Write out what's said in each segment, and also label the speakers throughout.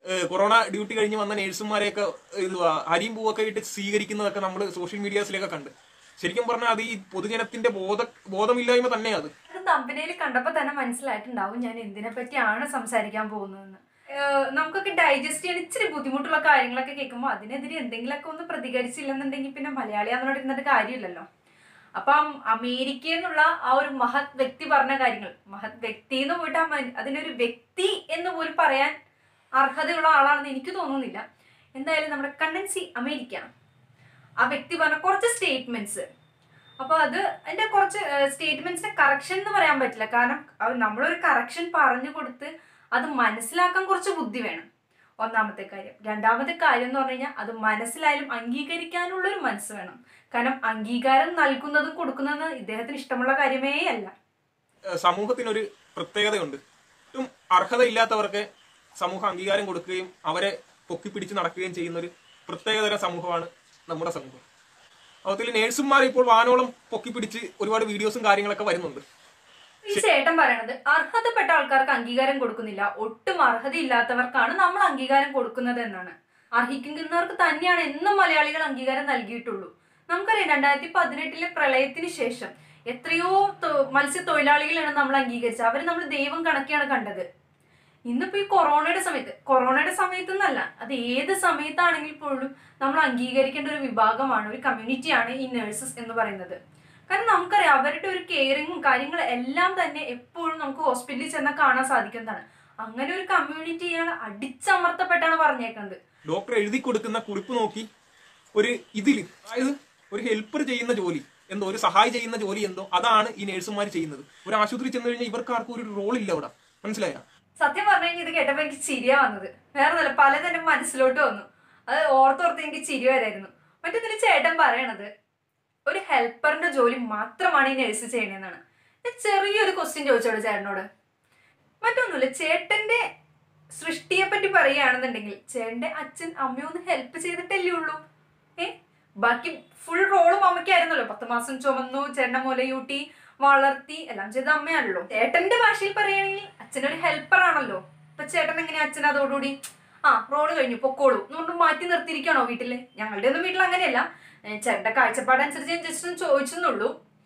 Speaker 1: ഏഹ്, corona duty കഴിഞ്ഞ് വന്ന നേഴ്സുമാരെയൊക്കെ ഇതുവാ അരിയും പൂവൊക്കെ ഇട്ട് സ്വീകരിക്കുന്നതൊക്കെ നമ്മൾ സോഷ്യൽ മീഡിയാസിലൊക്കെ കണ്ട് ശരിക്കും പറഞ്ഞാൽ അത് ഈ പൊതുജനത്തിന്റെ ബോധ ബോധമില്ലായ്മ തന്നെയാണ് അത്
Speaker 2: അത് തമ്പനയിൽ കണ്ടപ്പോൾ തന്നെ മനസ്സിലായിട്ടുണ്ടാവും ഞാൻ എന്തിനെ പറ്റിയാണ് സംസാരിക്കാൻ പോകുന്നതെന്ന് ഏഹ് നമുക്കൊക്കെ ഡൈജസ്റ്റ് ചെയ്യാൻ ഇച്ചിരി ബുദ്ധിമുട്ടുള്ള കാര്യങ്ങളൊക്കെ കേൾക്കുമ്പോൾ അതിനെതിരെ എന്തെങ്കിലുമൊക്കെ ഒന്ന് പ്രതികരിച്ചില്ലെന്നുണ്ടെങ്കിൽ പിന്നെ മലയാളിയാന്നോട് ഇരുന്നിട്ട് കാര്യമില്ലല്ലോ അപ്പം അമേരിക്കയിൽ നിന്നുള്ള ആ ഒരു മഹത് വ്യക്തി പറഞ്ഞ കാര്യങ്ങൾ മഹത് വ്യക്തി എന്ന് പോയിട്ട് ആ മൻ- അതിനൊരു വ്യക്തി എന്ന് പോലും പറയാൻ അർഹതയുള്ള ആളാണെന്ന് എനിക്ക് തോന്നുന്നില്ല എന്തായാലും നമ്മുടെ കണ്ടൻസി അമേരിക്ക ആ വ്യക്തി പറഞ്ഞ കുറച്ച് സ്റ്റേറ്റ്മെന്റ്സ് അപ്പോൾ അത് അതിന്റെ കുറച്ച് സ്റ്റേറ്റ്മെന്റ്സിന്റെ കറക്ഷൻ എന്ന് പറയാൻ പറ്റില്ല കാരണം അത് നമ്മളൊരു കറക്ഷൻ പറഞ്ഞു കൊടുത്ത് അത് മനസ്സിലാക്കാൻ കുറച്ച് ബുദ്ധി വേണം ഒന്നാമത്തെ കാര്യം രണ്ടാമത്തെ കാര്യം എന്ന് പറഞ്ഞു കഴിഞ്ഞാൽ അത് മനസ്സിലായാലും അംഗീകരിക്കാനുള്ള ഒരു മനസ്സ് വേണം കാരണം അംഗീകാരം നൽകുന്നതും കൊടുക്കുന്നതും ഇദ്ദേഹത്തിന് ഇഷ്ടമുള്ള കാര്യമേ അല്ല
Speaker 1: ഏഹ്, സമൂഹത്തിനൊരു പ്രത്യേകതയുണ്ട് ഒട്ടും അർഹതയില്ലാത്തവർക്ക് സമൂഹം അംഗീകാരം കൊടുക്കുകയും അവരെ പൊക്കിപ്പിടിച്ച് നടക്കുകയും ചെയ്യുന്ന ഒരു പ്രത്യേകതര സമൂഹമാണ് നമ്മുടെ സമൂഹം അതുത്തിൽ നേഴ്സുമാർ ഇപ്പോൾ വാനോളം പൊക്കിപ്പിടിച്ച് ഒരുപാട് വീഡിയോസും കാര്യങ്ങളൊക്കെ വരുന്നുണ്ട്
Speaker 2: ഈ ചേട്ടൻ പറയണത് അർഹതപ്പെട്ട ആൾക്കാർക്ക് അംഗീകാരം കൊടുക്കുന്നില്ല ഒട്ടും അർഹതയില്ലാത്തവർക്കാണ് നമ്മൾ അംഗീകാരം കൊടുക്കുന്നത് എന്നാണ് അർഹിക്കുന്നവർക്ക് തന്നെയാണ് എന്നും മലയാളികൾ അംഗീകാരം നൽകിയിട്ടുള്ളൂ നമുക്കറിയാം രണ്ടായിരത്തി പതിനെട്ടിലെ പ്രളയത്തിന് ശേഷം എത്രയോ തൊ- മത്സ്യത്തൊഴിലാളികളാണ് നമ്മൾ അംഗീകരിച്ചത് അവർ നമ്മൾ ദൈവം കണക്കെയാണ് കണ്ടത് ഇന്നിപ്പോ ഈ കൊറോണയുടെ സമയത്ത് കൊറോണയുടെ സമയത്ത് എന്നല്ല അത് ഏത് സമയത്താണെങ്കിൽ പോലും നമ്മൾ അംഗീകരിക്കേണ്ട ഒരു വിഭാഗമാണ് ഒരു കമ്മ്യൂണിറ്റിയാണ് ഈ നഴ്സസ് എന്ന് പറയുന്നത് കാരണം നമുക്കറിയാം അവരുടെ ഒരു കെയറിങ്ങും കാര്യങ്ങളും എല്ലാം തന്നെ എപ്പോഴും നമുക്ക് ഹോസ്പിറ്റലിൽ ചെന്നാൽ കാണാൻ സാധിക്കുന്നതാണ് അങ്ങനെ ഒരു കമ്മ്യൂണിറ്റി ഇയാൾ അടിച്ചമർത്തപ്പെട്ടാണ് പറഞ്ഞേക്കുന്നത്
Speaker 1: ഡോക്ടർ എഴുതി കൊടുക്കുന്ന കുറിപ്പ് നോക്കി ഒരു ഇതില് അതായത് ഒരു ഹെൽപ്പർ ചെയ്യുന്ന ജോലി എന്തോ ഒരു സഹായി ചെയ്യുന്ന ജോലി എന്തോ അതാണ് ഈ നേഴ്സുമാർ ചെയ്യുന്നത് ഒരു ആശുപത്രി ചെന്ന് കഴിഞ്ഞാൽ ഇവർക്ക് ആർക്കും ഒരു റോൾ ഇല്ല അവിടെ മനസ്സിലായ
Speaker 2: സത്യം പറഞ്ഞു കഴിഞ്ഞാൽ ഇത് കേട്ടപ്പോൾ എനിക്ക് ചിരിയാ വന്നത് വേറെ നല്ല പലതരം മനസ്സിലോട്ട് വന്നു അത് ഓർത്തോർത്ത് എനിക്ക് ചിരി വരായിരുന്നു മറ്റൊന്നിൽ ചേട്ടൻ പറയണത് ഒരു ഹെൽപ്പറിന്റെ ജോലി മാത്രമാണ് ഈ നഴ്സ് ചെയ്യണമെന്നാണ് ഞാൻ ചെറിയൊരു ക്വസ്റ്റ്യൻ ചോദിച്ചോളൂ ചേട്ടനോട് മറ്റൊന്നുമില്ല ചേട്ടന്റെ സൃഷ്ടിയെ പറ്റി പറയുകയാണെന്നുണ്ടെങ്കിൽ ചേട്ടന്റെ അച്ഛൻ അമ്മയൊന്ന് ഹെൽപ്പ് ചെയ്തിട്ടല്ലേ ഉള്ളൂ ഏ ബാക്കി ഫുൾ റോളും അമ്മയ്ക്കായിരുന്നല്ലോ പത്ത് മാസം ചുമന്നു ചേട്ടന്റെ മുലയൂട്ടി വളർത്തി എല്ലാം ചെയ്ത അമ്മയാണല്ലോ ചേട്ടന്റെ ഭാഷയിൽ പറയുകയാണെങ്കിൽ അച്ഛനൊരു ഹെൽപ്പർ ആണല്ലോ ഇപ്പൊ ചേട്ടൻ എങ്ങനെയാ അച്ഛൻ അതോടുകൂടി ആ റോള് കഴിഞ്ഞു പൊക്കോളൂ എന്നുകൊണ്ട് മാറ്റി നിർത്തിയിരിക്കണോ വീട്ടില് ഞങ്ങളുടെ ഒന്നും വീട്ടിൽ അങ്ങനെയല്ല ഏ, ചേട്ടന്റെ കാഴ്ചപ്പാടനുസരിച്ച് ഞാൻ ജസ്റ്റ് ഒന്ന് ചോദിച്ചെന്നുള്ളൂ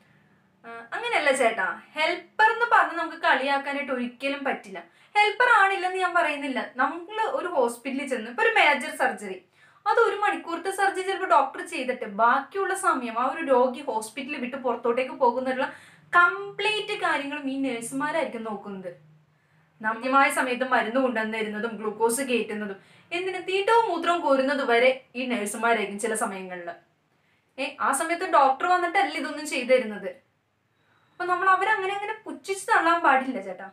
Speaker 2: ആ, അങ്ങനെയല്ല ചേട്ടാ ഹെൽപ്പർ എന്ന് പറഞ്ഞ് നമുക്ക് കളിയാക്കാനായിട്ട് ഒരിക്കലും പറ്റില്ല ഹെൽപ്പർ ആണില്ലെന്ന് ഞാൻ പറയുന്നില്ല നമ്മൾ ഒരു ഹോസ്പിറ്റലിൽ ചെന്ന് ഇപ്പൊ ഒരു മേജർ സർജറി അത് ഒരു മണിക്കൂറത്തെ സർജറി ചിലപ്പോൾ ഡോക്ടർ ചെയ്തിട്ട് ബാക്കിയുള്ള സമയം ആ ഒരു രോഗി ഹോസ്പിറ്റലിൽ വിട്ട് പുറത്തോട്ടേക്ക് പോകുന്നതിനുള്ള കംപ്ലീറ്റ് കാര്യങ്ങളും ഈ നഴ്സുമാരായിരിക്കും നോക്കുന്നത് നമ്യമായ സമയത്ത് മരുന്ന് കൊണ്ടുവന്ന് തരുന്നതും ഗ്ലൂക്കോസ് കയറ്റുന്നതും എന്തിന് തീറ്റവും മൂത്രവും കോരുന്നത് വരെ ഈ നഴ്സുമാരായിരിക്കും ചില സമയങ്ങളിൽ ഏ ആ സമയത്ത് ഡോക്ടർ വന്നിട്ടല്ല ഇതൊന്നും ചെയ്തു തരുന്നത് അപ്പൊ നമ്മൾ അവരങ്ങനെ അങ്ങനെ പുച്ഛിച്ച് തള്ളാൻ പാടില്ല ചേട്ടാ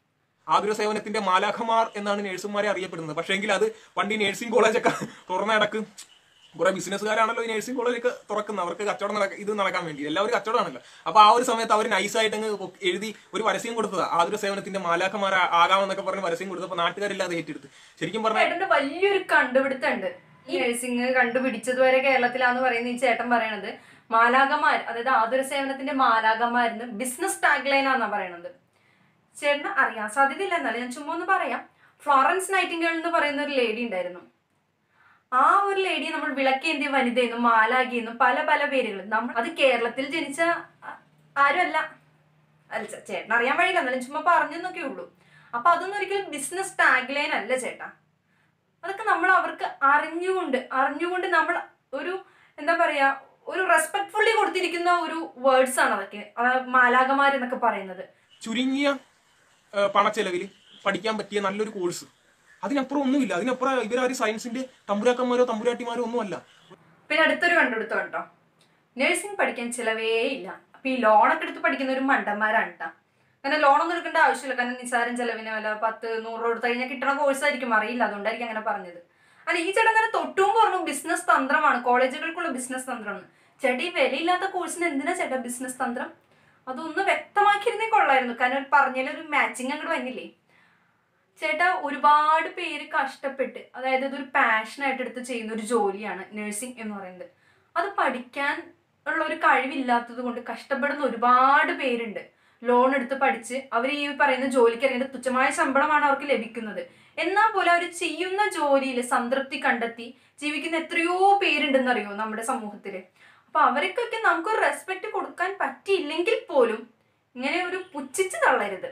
Speaker 1: ആതുര സേവനത്തിന്റെ മാലാഖമാർ എന്നാണ് നേഴ്സുമാരെ അറിയപ്പെടുന്നത് പക്ഷേങ്കിൽ അത് പണ്ട് ഈ നഴ്സിംഗ് കോളേജൊക്കെ തുറന്ന ഇടക്ക് കുറെ ബിസിനസ്സുകാരാണല്ലോ ഈ നഴ്സിംഗ് കോളേജൊക്കെ തുറക്കുന്നത് അവർക്ക് കച്ചവടം നടക്ക ഇത് നടക്കാൻ വേണ്ടി എല്ലാവരും കച്ചവടമാണല്ലോ അപ്പൊ ആ ഒരു സമയത്ത് അവർ നൈസായിട്ട് അങ്ങ് പൊ- എഴുതി ഒരു പരസ്യം കൊടുത്തതാ ആതുര സേവനത്തിന്റെ മാലാഖമാർ ആകാമെന്നൊക്കെ പറഞ്ഞ് പരസ്യം കൊടുത്തപ്പോൾ നാട്ടുകാരില്ലാതെ ഏറ്റെടുത്ത് ശരിക്കും പറഞ്ഞാൽ
Speaker 2: ചേട്ടന്റെ വലിയൊരു കണ്ടുപിടുത്തമുണ്ട് ഈ നഴ്സിംഗ് കണ്ടുപിടിച്ചത് വരെ കേരളത്തിലാന്ന് പറയുന്ന ഈ ചേട്ടൻ പറയണത് മാലാകമാർ അതായത് ആതുര സേവനത്തിന്റെ മാലാകമാരിന്ന് ബിസിനസ് ടാഗ് ലൈനാന്നാ പറയണത് ചേട്ടന് അറിയാൻ സാധ്യതയില്ല എന്നാലും ഞാൻ ചുമ്മാ ഒന്ന് പറയാം ഫ്ലോറൻസ് നൈറ്റിംഗേൾ എന്ന് പറയുന്ന ഒരു ലേഡി ഉണ്ടായിരുന്നു ആ ഒരു ലേഡിയെ നമ്മൾ വിളക്കേന്ത്യ വനിതയെന്നും മാലാഖിയെന്നും പല പല പേരുകൾ നമ്മൾ അത് കേരളത്തിൽ ജനിച്ച ആ- ആരുമല്ല അല്ല ചേ- ചേട്ടൻ അറിയാൻ വഴിയില്ല എന്നാലും ചുമ്മാ പറഞ്ഞെന്നൊക്കെ ഉള്ളൂ അപ്പൊ അതൊന്നും ഒരിക്കലും ബിസിനസ് ടാഗ് ലൈൻ അല്ല ചേട്ടാ അതൊക്കെ നമ്മൾ അവർക്ക് അറിഞ്ഞുകൊണ്ട് അറിഞ്ഞുകൊണ്ട് നമ്മൾ ഒരു എന്താ പറയാ ഒരു റെസ്പെക്ട്ഫുള്ളി കൊടുത്തിരിക്കുന്ന ഒരു വേർഡ്സ് ആണ് അതൊക്കെ മാലാകമാർ എന്നൊക്കെ പറയുന്നത്
Speaker 1: ചുരുങ്ങിയ ആ, പണച്ചെലവിൽ പഠിക്കാൻ പറ്റിയ നല്ലൊരു കോഴ്സ് അതിനപ്പുറം ഒന്നുമില്ല അതിനപ്പുറം ഇവരാരും സയൻസിന്റെ തമ്പുരാക്കന്മാരോ തമ്പുരാട്ടിമാരോ ഒന്നുമല്ല
Speaker 2: പിന്നെ അടുത്തൊരു കണ്ടുപിടുത്തം കേട്ടോ നഴ്സിംഗ് പഠിക്കാൻ ചിലവേ ഇല്ല അപ്പൊ ഈ ലോണൊക്കെ എടുത്ത് പഠിക്കുന്ന ഒരു മണ്ടന്മാരാണ് കേട്ടോ അങ്ങനെ ലോണൊന്നും എടുക്കേണ്ട ആവശ്യമില്ല കാരണം നിസ്സാരം ചെലവിന് വല്ല പത്ത് നൂറ് കൊടുത്തു കഴിഞ്ഞാൽ കിട്ടണ കോഴ്സ് ആയിരിക്കും അറിയില്ല അതുകൊണ്ടായിരിക്കും അങ്ങനെ പറഞ്ഞത് അല്ല ഈ ചേട്ടൻ തന്നെ തൊട്ടും പറഞ്ഞു ബിസിനസ് തന്ത്രമാണ് കോളേജുകൾക്കുള്ള ബിസിനസ് തന്ത്രമാണ് ചേട്ടാ ഈ വിലയില്ലാത്ത കോഴ്സിന് എന്തിനാ ചേട്ടാ ബിസിനസ് തന്ത്രം അതൊന്ന് വ്യക്തമാക്കിയിരുന്നേ കൊള്ളായിരുന്നു കാരണം പറഞ്ഞതിൽ ഒരു മാച്ചിങ് അങ്ങോട്ട് വന്നില്ലേ ചേട്ടാ ഒരുപാട് പേര് കഷ്ടപ്പെട്ട് അതായത് ഇതൊരു പാഷനായിട്ട് എടുത്ത് ചെയ്യുന്ന ഒരു ജോലിയാണ് നഴ്സിംഗ് എന്ന് പറയുന്നത് അത് പഠിക്കാൻ ഉള്ള ഒരു കഴിവില്ലാത്തത് കൊണ്ട് കഷ്ടപ്പെടുന്ന ഒരുപാട് പേരുണ്ട് ലോൺ എടുത്ത് പഠിച്ച് അവർ ഈ പറയുന്ന ജോലിക്ക് ഇറങ്ങിയിട്ട് തുച്ഛമായ ശമ്പളമാണ് അവർക്ക് ലഭിക്കുന്നത് എന്നാൽ പോലും അവർ ചെയ്യുന്ന ജോലിയിൽ സംതൃപ്തി കണ്ടെത്തി ജീവിക്കുന്ന എത്രയോ പേരുണ്ടെന്നറിയോ നമ്മുടെ സമൂഹത്തിൽ അപ്പൊ അവർക്കൊക്കെ നമുക്കൊരു റെസ്പെക്ട് കൊടുക്കാൻ പറ്റിയില്ലെങ്കിൽ പോലും ഇങ്ങനെ ഒരു പുച്ഛിച്ച് തള്ളരുത്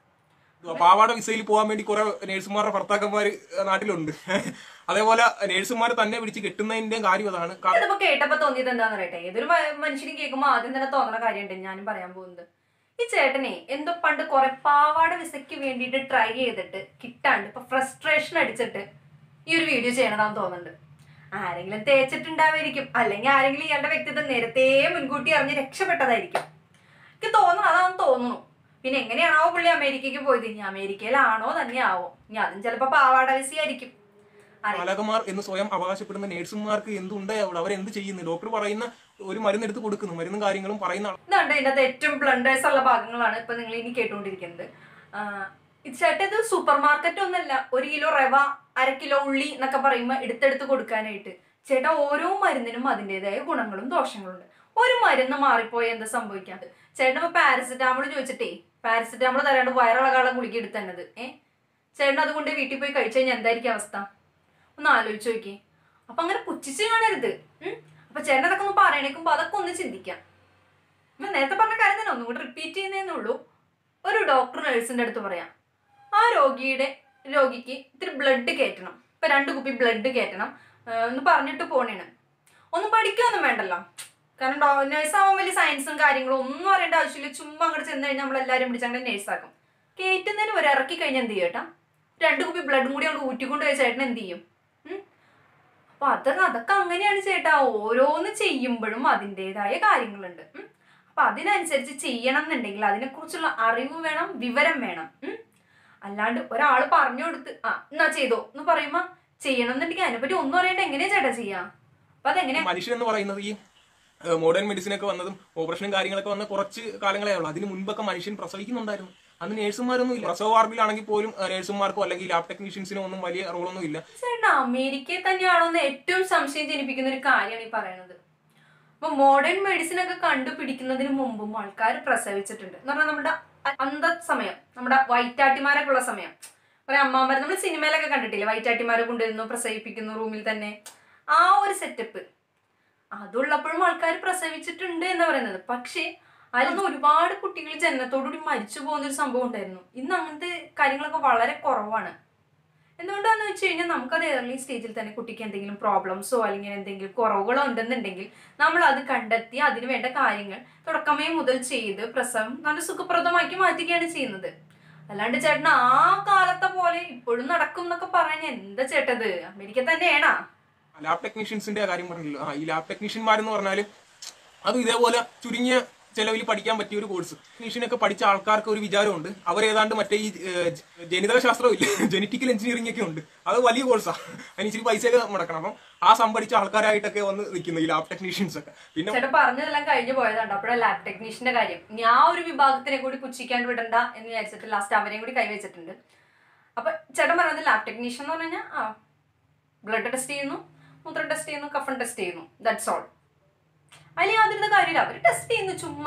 Speaker 1: പാവാട വിസയിൽ പോകാൻ വേണ്ടി കുറെ നേഴ്സുമാരുടെ ഭർത്താക്കന്മാർ നാട്ടിലുണ്ട് അതേപോലെ നേഴ്സുമാർ തന്നെ പിടിച്ച് കെട്ടുന്നതിന്റെ കാര്യം അതാണ് കാരണം
Speaker 2: ഇതിപ്പോ കേട്ടപ്പോ തോന്നിയത് എന്താന്ന് പറയട്ടെ ഏതൊരു മ- മനുഷ്യനും കേൾക്കുമ്പോൾ ആദ്യം തന്നെ തോന്നുന്ന കാര്യമുണ്ട് ഞാനും പറയാൻ പോകുന്നത് ഈ ചേട്ടനെ എന്തോ പണ്ട് കുറെ പാവാട വിസയ്ക്ക് വേണ്ടിയിട്ട് ട്രൈ ചെയ്തിട്ട് കിട്ടാണ്ട് ഇപ്പൊ ഫ്രസ്ട്രേഷൻ അടിച്ചിട്ട് ഈ ഒരു വീഡിയോ ചെയ്യണതാന്ന് തോന്നുന്നുണ്ട് ആരെങ്കിലും തേച്ചിട്ടുണ്ടാവായിരിക്കും അല്ലെങ്കിൽ ആരെങ്കിലും ഇയാളുടെ വ്യക്തിത്വം നേരത്തെ മുൻകൂട്ടി അറിഞ്ഞ് രക്ഷപ്പെട്ടതായിരിക്കും എനിക്ക് തോന്നുന്നു അതാണെന്ന് തോന്നുന്നു പിന്നെ എങ്ങനെയാണോ പുള്ളി അമേരിക്കയ്ക്ക് പോയത് ഇനി അമേരിക്കയിലാണോ തന്നെ ആവോ ഇനി അതും ചിലപ്പോ പാവാട വിസയായിരിക്കും അറിയില്ല
Speaker 1: മാലകമാർ എന്ന് സ്വയം അവകാശപ്പെടുന്ന നേഴ്സുമാർക്ക് എന്തുണ്ടായി അവിടെ അവരെന്ത് ചെയ്യുന്നു ഡോക്ടർ പറയുന്ന ഒരു മരുന്ന് എടുത്ത് കൊടുക്കുന്നു മരുന്നും കാര്യങ്ങളും പറയുന്ന ആൾ
Speaker 2: ഇതാണ് ഇതിന്റെ അകത്ത് ഏറ്റവും ബ്ലണ്ടേഴ്സ് ഉള്ള ഭാഗങ്ങളാണ് ഇപ്പൊ നിങ്ങൾ ഇനി കേട്ടുകൊണ്ടിരിക്കുന്നത് ആഹ് ഇത് ചേട്ടാ ഇത് സൂപ്പർ മാർക്കറ്റ് ഒന്നല്ല ഒരു കിലോ റവ അര കിലോ ഉള്ളി എന്നൊക്കെ പറയുമ്പോൾ എടുത്തെടുത്ത് കൊടുക്കാനായിട്ട് ചേട്ടാ ഓരോ മരുന്നിനും അതിൻ്റെതായ ഗുണങ്ങളും ദോഷങ്ങളും ഉണ്ട് ഒരു മരുന്ന് മാറിപ്പോയി എന്താ സംഭവിക്കാം ചേട്ടൻ ഇപ്പൊ പാരസിറ്റാമോൾ ചോദിച്ചിട്ടേ പാരസിറ്റാമോൾ തരാണ്ട് വയറിളകാളെ ഗുളിക എടുത്ത് തന്നത് ഏ ചേട്ടൻ അതുകൊണ്ട് വീട്ടിൽ പോയി കഴിച്ചു കഴിഞ്ഞാൽ എന്തായിരിക്കും അവസ്ഥ ഒന്ന് ആലോചിച്ച് നോക്കി അപ്പൊ അങ്ങനെ പുച്ഛിച്ച് കാണരുത് ഉം. അപ്പൊ ചേട്ടൻ അതൊക്കെ ഒന്ന് പറയണേക്കുമ്പോ അതൊക്കെ ഒന്ന് ചിന്തിക്കാം ഞാൻ നേരത്തെ പറഞ്ഞ കാര്യം തന്നെ ഒന്നും കൂടി റിപ്പീറ്റ് ചെയ്യുന്നേ ഉള്ളൂ ഒരു ഡോക്ടർ നഴ്സിന്റെ അടുത്ത് പറയാം ആ രോഗിയുടെ രോഗിക്ക് ഇത്തിരി ബ്ലഡ് കയറ്റണം ഇപ്പൊ രണ്ട് കുപ്പി ബ്ലഡ് കയറ്റണം ആഹ് ഒന്ന് പറഞ്ഞിട്ട് പോണേണ് ഒന്നും പഠിക്കുകയൊന്നും വേണ്ടല്ലോ കാരണം നഴ്സ് ആവാൻ വലിയ സയൻസും കാര്യങ്ങളും ഒന്നും അറിയേണ്ട ആവശ്യമില്ല ചുമ്മാ അങ്ങോട്ട് ചെന്ന് കഴിഞ്ഞാൽ നമ്മളെല്ലാവരും പിടിച്ച് അങ്ങനെ നഴ്സാക്കും കയറ്റുന്നതിന് ഒരു ഇറക്കി കഴിഞ്ഞാൽ എന്ത് ചെയ്യട്ടാ രണ്ട് കുപ്പി ബ്ലഡും കൂടി അങ്ങോട്ട് ഊറ്റിക്കൊണ്ട് പോയ ചേട്ടൻ എന്ത് ചെയ്യും ഉം? അപ്പൊ അത് അതൊക്കെ അങ്ങനെയാണ് ചേട്ടാ ഓരോന്ന് ചെയ്യുമ്പോഴും അതിൻ്റെതായ കാര്യങ്ങളുണ്ട് ഉം. അപ്പൊ അതിനനുസരിച്ച് ചെയ്യണം എന്നുണ്ടെങ്കിൽ അതിനെക്കുറിച്ചുള്ള അറിവ് വേണം വിവരം വേണം ഉം. അല്ലാണ്ട് ഒരാൾ പറഞ്ഞു കൊടുത്ത് ആ എന്നാ ചെയ്തോ എന്ന് പറയുമ്പോ ചെയ്യണം എന്നുണ്ടെങ്കിൽ അതിനെപ്പറ്റി ഒന്നും അറിയാണ്ട് എങ്ങനെയാ ചേട്ടാ ചെയ്യാ അപ്പൊ അതെങ്ങനെയാ
Speaker 1: മനുഷ്യൻ എന്ന് പറയുന്നത് ഈ മോഡേൺ മെഡിസിൻ ഒക്കെ വന്നതും ഓപ്പറേഷനും കാര്യങ്ങളൊക്കെ വന്ന കുറച്ച് കാലങ്ങളേ ഉള്ളൂ അതിന് മുൻപൊക്കെ മനുഷ്യൻ പ്രസവിക്കുന്നുണ്ടായിരുന്നു അന്ന് നേഴ്സുമാരൊന്നും ഇല്ല പ്രസവ വാർഡിലാണെങ്കിൽ പോലും ഏഹ്, നേഴ്സുമാർക്കോ അല്ലെങ്കിൽ ലാബ് ടെക്നീഷ്യൻസിനോ ഒന്നും വലിയ റോളൊന്നും ഇല്ല
Speaker 2: ചേട്ടാ അമേരിക്കയിൽ തന്നെയാണോ എന്ന് ഏറ്റവും സംശയം ജനിപ്പിക്കുന്ന ഒരു കാര്യമാണ് ഈ പറയുന്നത് അപ്പൊ മോഡേൺ മെഡിസിൻ ഒക്കെ കണ്ടുപിടിക്കുന്നതിന് മുമ്പും ആൾക്കാർ പ്രസവിച്ചിട്ടുണ്ട് എന്ന് പറഞ്ഞാൽ നമ്മുടെ അന്ത സമയം നമ്മുടെ വൈറ്റാട്ടിമാരൊക്കെ ഉള്ള സമയം കുറെ അമ്മാമാർ നമ്മൾ സിനിമയിലൊക്കെ കണ്ടിട്ടില്ലേ വൈറ്റാട്ടിമാരെ കൊണ്ടുവരുന്നു പ്രസവിപ്പിക്കുന്നു റൂമിൽ തന്നെ ആ ഒരു സെറ്റപ്പ് അതുള്ളപ്പോഴും ആൾക്കാർ പ്രസവിച്ചിട്ടുണ്ട് എന്ന് പറയുന്നത് പക്ഷേ അതിലൊന്നും ഒരുപാട് കുട്ടികൾ ജനനത്തോടുകൂടി മരിച്ചു പോകുന്ന ഒരു സംഭവം ഉണ്ടായിരുന്നു ഇന്ന് അങ്ങനത്തെ കാര്യങ്ങളൊക്കെ വളരെ കുറവാണ് എന്തുകൊണ്ടാന്ന് വെച്ച് കഴിഞ്ഞാൽ നമുക്കത് ഏർലി സ്റ്റേജിൽ തന്നെ കുട്ടിക്ക് എന്തെങ്കിലും പ്രോബ്ലംസോ അല്ലെങ്കിൽ എന്തെങ്കിലും കുറവുകളോ ഉണ്ടെന്നുണ്ടെങ്കിൽ നമ്മൾ അത് കണ്ടെത്തി അതിന് വേണ്ട കാര്യങ്ങൾ തുടക്കമേ മുതൽ ചെയ്ത് പ്രസവം നല്ല സുഖപ്രദമാക്കി മാറ്റുകയാണ് ചെയ്യുന്നത് അല്ലാണ്ട് ചേട്ടൻ ആ കാലത്തെ പോലെ ഇപ്പോഴും നടക്കും എന്നൊക്കെ പറയാൻ എന്താ ചേട്ടത് അമേരിക്ക തന്നെയാണാ
Speaker 1: ലാബ് ടെക്നീഷ്യൻസിന്റെ കാര്യം പറഞ്ഞല്ലോ ആ ഈ ലാബ് ടെക്നീഷ്യന്മാരെന്ന് പറഞ്ഞാൽ അതും ഇതേപോലെ ചുരുങ്ങിയ ചെലവിൽ പഠിക്കാൻ പറ്റിയ ഒരു കോഴ്സ് ടെക്നീഷ്യനൊക്കെ പഠിച്ച ആൾക്കാർക്ക് ഒരു വിചാരമുണ്ട് അവരേതാണ്ട് മറ്റേ ഈ ഏഹ്, ജ- ജനിതക ശാസ്ത്രം ഇല്ല ജനറ്റിക്കൽ എഞ്ചിനീയറിംഗ് ഒക്കെ ഉണ്ട് അത് വലിയ കോഴ്സാണ് അതിന് ഇച്ചിരി പൈസയൊക്കെ മുടക്കണം അപ്പം ആ സംഭരിച്ച ആൾക്കാരായിട്ടൊക്കെ വന്ന് നിൽക്കുന്നു ഈ ലാബ് ടെക്നീഷ്യൻസ് ഒക്കെ പിന്നെ
Speaker 2: ചേട്ടൻ പറഞ്ഞതെല്ലാം കഴിഞ്ഞു പോയതാണ് അപ്പോഴാണ് ലാബ് ടെക്നീഷ്യന്റെ കാര്യം ഞാൻ ഒരു വിഭാഗത്തിനെ കൂടി പുച്ഛിക്കാണ്ട് വിടണ്ട എന്ന് വിചാരിച്ചിട്ട് ലാസ്റ്റ് അവരെയും കൂടി കൈവച്ചിട്ടുണ്ട് അപ്പൊ ചേട്ടൻ പറയുന്നത് ലാബ് ടെക്നീഷ്യൻ എന്ന് പറഞ്ഞു കഴിഞ്ഞാൽ ആ ബ്ലഡ് ടെസ്റ്റ് ചെയ്യുന്നു മൂത്രം ടെസ്റ്റ് ചെയ്യുന്നു കഫൺ ടെസ്റ്റ് ചെയ്യുന്നു ദാറ്റ്സ് ഓൾ അതിൽ യാതൊരു കാര്യമില്ല അവർ ടെസ്റ്റ് ചെയ്യുന്നു ചുമ്മാ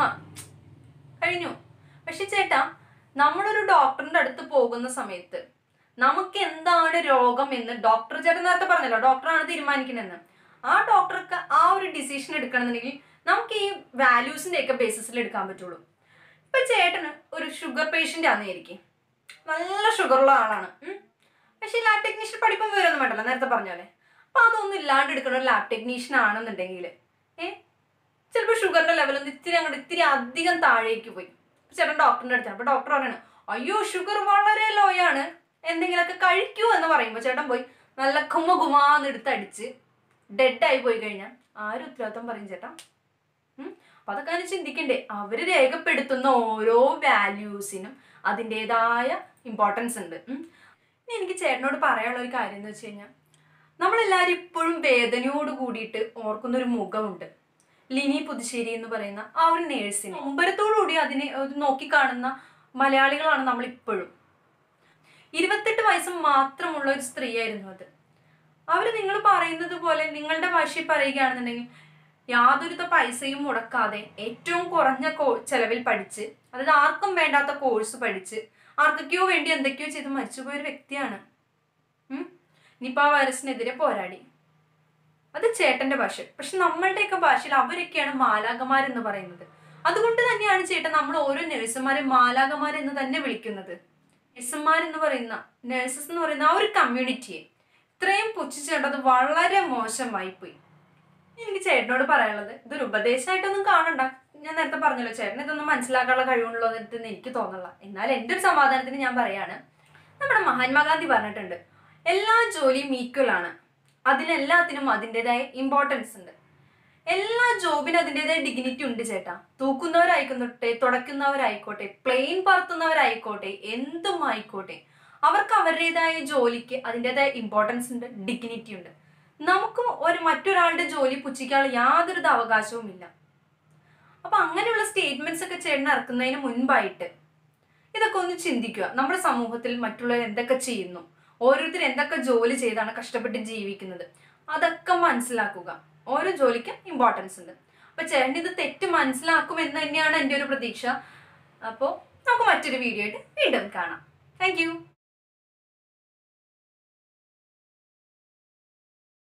Speaker 2: കഴിഞ്ഞു പക്ഷെ ചേട്ടാ നമ്മളൊരു ഡോക്ടറിന്റെ അടുത്ത് പോകുന്ന സമയത്ത് നമുക്ക് എന്താണ് രോഗം എന്ന് ഡോക്ടർ ചേട്ടൻ നേരത്തെ പറഞ്ഞല്ലോ ഡോക്ടറാണ് തീരുമാനിക്കുന്നതെന്ന് ആ ഡോക്ടർക്ക് ആ ഒരു ഡിസിഷൻ എടുക്കണമെന്നുണ്ടെങ്കിൽ നമുക്ക് ഈ വാല്യൂസിന്റെ ഒക്കെ ബേസിസിൽ എടുക്കാൻ പറ്റുള്ളൂ ഇപ്പൊ ചേട്ടന് ഒരു ഷുഗർ പേഷ്യന്റ് ആണെന്നായിരിക്കും നല്ല ഷുഗറുള്ള ആളാണ് ഉം. പക്ഷെ ലാബ് ടെക്നീഷ്യൻ പഠിപ്പം വിവരമൊന്നും വേണ്ടല്ലോ നേരത്തെ പറഞ്ഞോലെ അപ്പൊ അതൊന്നും ഇല്ലാണ്ട് എടുക്കുന്ന ഒരു ലാബ് ടെക്നീഷ്യൻ ആണെന്നുണ്ടെങ്കിൽ ഏ ചിലപ്പോൾ ഷുഗറിന്റെ ലെവൽ ഒന്ന് ഇത്തിരി അങ്ങോട്ട് ഇത്തിരി അധികം താഴേക്ക് പോയി അപ്പൊ ചേട്ടൻ ഡോക്ടറിന്റെ അടുത്താണ് അപ്പൊ ഡോക്ടർ പറയണ അയ്യോ ഷുഗർ വളരെ ലോ ആണ് എന്തെങ്കിലുമൊക്കെ കഴിക്കൂ എന്ന് പറയുമ്പോൾ ചേട്ടൻ പോയി നല്ല കുമ്മ കുമാന്ന് എടുത്തടിച്ച് ഡെഡായി പോയി കഴിഞ്ഞാൽ ആരും ഉത്തരവാദിത്വം പറയും ചേട്ടാ ഉം. അപ്പൊ അതൊക്കെ അതിന് ചിന്തിക്കണ്ടേ അവര് രേഖപ്പെടുത്തുന്ന ഓരോ വാല്യൂസിനും അതിൻ്റെതായ ഇമ്പോർട്ടൻസ് ഉണ്ട് ഉം. ഇനി എനിക്ക് ചേട്ടനോട് പറയാനുള്ള ഒരു കാര്യം എന്ന് വെച്ച് കഴിഞ്ഞാൽ നമ്മളെല്ലാവരും ഇപ്പോഴും വേദനയോട് കൂടിയിട്ട് ഓർക്കുന്ന ഒരു മുഖമുണ്ട് ലിനി പുതുശ്ശേരി എന്ന് പറയുന്ന ആ ഒരു നേഴ്സിനെ ഒമ്പരത്തോടുകൂടി അതിനെ ഒരു നോക്കിക്കാണുന്ന മലയാളികളാണ് നമ്മൾ ഇപ്പോഴും ഇരുപത്തെട്ട് വയസ്സ് മാത്രമുള്ള ഒരു സ്ത്രീയായിരുന്നു അത് അവർ നിങ്ങൾ പറയുന്നത് പോലെ നിങ്ങളുടെ ഭാഷയിൽ പറയുകയാണെന്നുണ്ടെങ്കിൽ യാതൊരുവിധ പൈസയും മുടക്കാതെ ഏറ്റവും കുറഞ്ഞ കോ ചെലവിൽ പഠിച്ച് അതായത് ആർക്കും വേണ്ടാത്ത കോഴ്സ് പഠിച്ച് ആർക്കൊക്കെയോ വേണ്ടി എന്തൊക്കെയോ ചെയ്ത് മരിച്ചുപോയ ഒരു വ്യക്തിയാണ് ഉം. നിപ്പ വൈറസിനെതിരെ പോരാടി അത് ചേട്ടന്റെ ഭാഷ പക്ഷെ നമ്മളുടെയൊക്കെ ഭാഷയിൽ അവരൊക്കെയാണ് മാലാകമാരെന്ന് പറയുന്നത് അതുകൊണ്ട് തന്നെയാണ് ചേട്ടൻ നമ്മൾ ഓരോ നഴ്സുമാരെ മാലാകമാരെന്ന് തന്നെ വിളിക്കുന്നത് നഴ്സുമാരെന്ന് പറയുന്ന നഴ്സസ് എന്ന് പറയുന്ന ആ ഒരു കമ്മ്യൂണിറ്റിയെ ഇത്രയും പുച്ഛിച്ചേണ്ടത് വളരെ മോശമായി പോയി എനിക്ക് ചേട്ടനോട് പറയാനുള്ളത് ഇതൊരു ഉപദേശമായിട്ടൊന്നും കാണണ്ട ഞാൻ നേരത്തെ പറഞ്ഞല്ലോ ചേട്ടൻ ഇതൊന്നും മനസ്സിലാക്കാനുള്ള കഴിവുള്ളതെന്ന് എനിക്ക് തോന്നില്ല എന്നാൽ എൻ്റെ ഒരു സമാധാനത്തിന് ഞാൻ പറയാണ് നമ്മുടെ മഹാത്മാഗാന്ധി പറഞ്ഞിട്ടുണ്ട് എല്ലാ ജോലിയും ഈക്വൽ ആണ് അതിലെല്ലാത്തിനും അതിൻ്റെതായ ഇമ്പോർട്ടൻസ് ഉണ്ട് എല്ലാ ജോബിനും അതിൻ്റെതായ ഡിഗ്നിറ്റി ഉണ്ട് ചേട്ടാ തൂക്കുന്നവരായിക്കോട്ടെ തുടയ്ക്കുന്നവരായിക്കോട്ടെ പ്ലെയിൻ പറത്തുന്നവരായിക്കോട്ടെ എന്തും ആയിക്കോട്ടെ അവർക്ക് അവരുടേതായ ജോലിക്ക് അതിൻ്റെതായ ഇമ്പോർട്ടൻസ് ഉണ്ട് ഡിഗ്നിറ്റി ഉണ്ട് നമുക്കും ഒരു മറ്റൊരാളുടെ ജോലി പുച്ഛിക്കാനുള്ള യാതൊരു അവകാശവും ഇല്ല അപ്പൊ അങ്ങനെയുള്ള സ്റ്റേറ്റ്മെന്റ്സ് ഒക്കെ ചേട്ടൻ ഇറക്കുന്നതിന് മുൻപായിട്ട് ഇതൊക്കെ ഒന്ന് ചിന്തിക്കുക നമ്മുടെ സമൂഹത്തിൽ മറ്റുള്ളവർ എന്തൊക്കെ ചെയ്യുന്നു ഓരോരുത്തർ എന്തൊക്കെ ജോലി ചെയ്താണ് കഷ്ടപ്പെട്ട് ജീവിക്കുന്നത് അതൊക്കെ മനസ്സിലാക്കുക ഓരോ ജോലിക്കും ഇമ്പോർട്ടൻസ് ഉണ്ട് അപ്പൊ ചേട്ടൻ ഇത് തെറ്റ് മനസ്സിലാക്കും എന്ന് തന്നെയാണ് എൻ്റെ ഒരു പ്രതീക്ഷ അപ്പോൾ നമുക്ക് മറ്റൊരു വീഡിയോ ആയിട്ട് വീണ്ടും കാണാം താങ്ക്